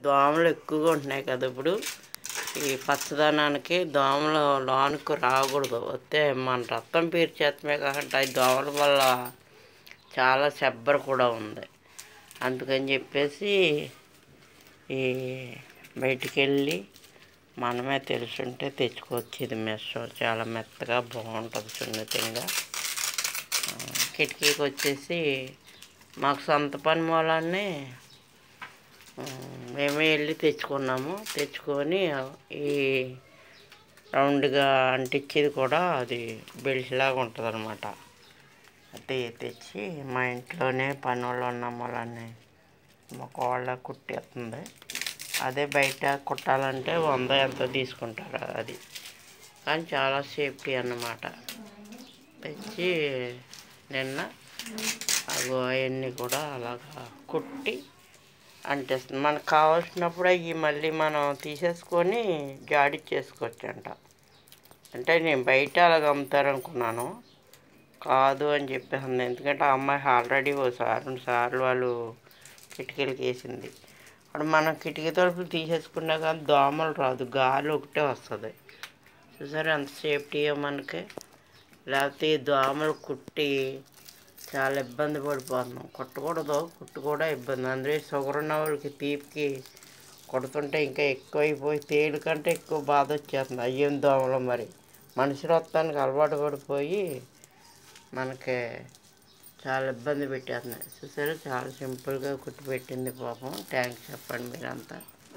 దోమలు ఎక్కువగా ఉంటున్నాయి కదా ఇప్పుడు ఈ పచ్చదనానికి దోమలు లోనికి రాకూడదు వస్తే మన రక్తం పీల్చేస్తమే కాకుండా ఈ దోమల వల్ల చాలా చెబ్బర కూడా ఉంది అందుకని చెప్పేసి ఈ బయటికి వెళ్ళి మనమే తెలుసుంటే తెచ్చుకోవచ్చు ఇది మెస్ చాలా మెత్తగా బాగుంటుంది సున్నితంగా ఆ, కిటికీకి వచ్చేసి మాకు సొంత పని మూలాన్ని ఆ, మేమే వెళ్ళి తెచ్చుకున్నాము తెచ్చుకొని ఈ రౌండ్గా అంటించేది కూడా అది బెల్ట్ లాగా ఉంటుంది అనమాట అది తెచ్చి మా ఇంట్లోనే పని వాళ్ళు ఉన్న మూలాన్ని మా కోళ్ళ కుట్టేస్తుంది అదే బయట కుట్టాలంటే వంద ఎంతో తీసుకుంటారు అది కానీ చాలా సేఫ్టీ అన్నమాట తెచ్చి నిన్న అగో అవన్నీ కూడా అలాగా కుట్టి అంటేస్తుంది మనకు కావాల్సినప్పుడు అవి మళ్ళీ మనం తీసేసుకొని జాడిచ్చేసుకోవచ్చు అంట అంటే నేను బయట అలాగ అమ్ముతారనుకున్నాను కాదు అని చెప్పేసింది ఎందుకంటే ఆ అమ్మాయి ఆల్రెడీ ఓసారి రెండు సార్లు వాళ్ళు కిటికీలకి వేసింది అప్పుడు మనం కిటికీ తలుపులు తీసేసుకున్నా కానీ దోమలు రాదు గాలి ఒకటే వస్తుంది చూసారా ఎంత సేఫ్టీగా మనకి లేకపోతే ఈ దోమలు కుట్టి చాలా ఇబ్బంది పడిపోతున్నాం కుట్టకూడదు కుట్టు కూడా ఇబ్బంది అందులో షుగర్ ఉన్న వాళ్ళకి తీపికి కొడుతుంటే ఇంకా ఎక్కువైపోయి తేలు కంటే ఎక్కువ బాధ వచ్చేస్తుంది అయ్యేం దోమలు మరి మనిషి రక్తానికి అలవాటు పడిపోయి మనకి చాలా ఇబ్బంది పెట్టేస్తున్నాయి చూసారా చాలా సింపుల్గా కుట్టి పెట్టింది పాపం థ్యాంక్స్ చెప్పండి మీరంతా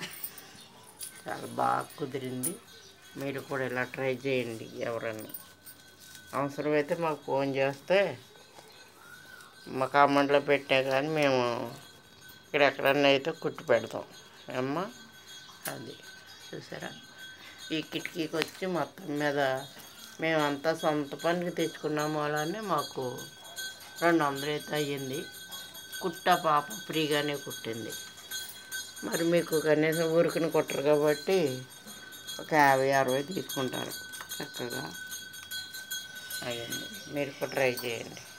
చాలా బాగా కుదిరింది మీరు కూడా ఇలా ట్రై చేయండి ఎవరన్నా అవసరమైతే మాకు ఫోన్ చేస్తే మా కామెంట్లో పెట్టా కానీ మేము ఇక్కడ ఎక్కడన్నా అయితే కుట్టి పెడతాం అమ్మా అది చూసారా ఈ కిటికీకి వచ్చి మొత్తం మీద మేమంతా సొంత పనికి తెచ్చుకున్నాము అలానే మాకు రెండు వందలు అయితే అయ్యింది కుట్ట పాప ఫ్రీగానే కుట్టింది మరి మీకు కనీసం ఊరికని కుట్టరు కాబట్టి ఒక యాభై అరవై తీసుకుంటారు చక్కగా అయ్యింది మీరు కూడా ట్రై చేయండి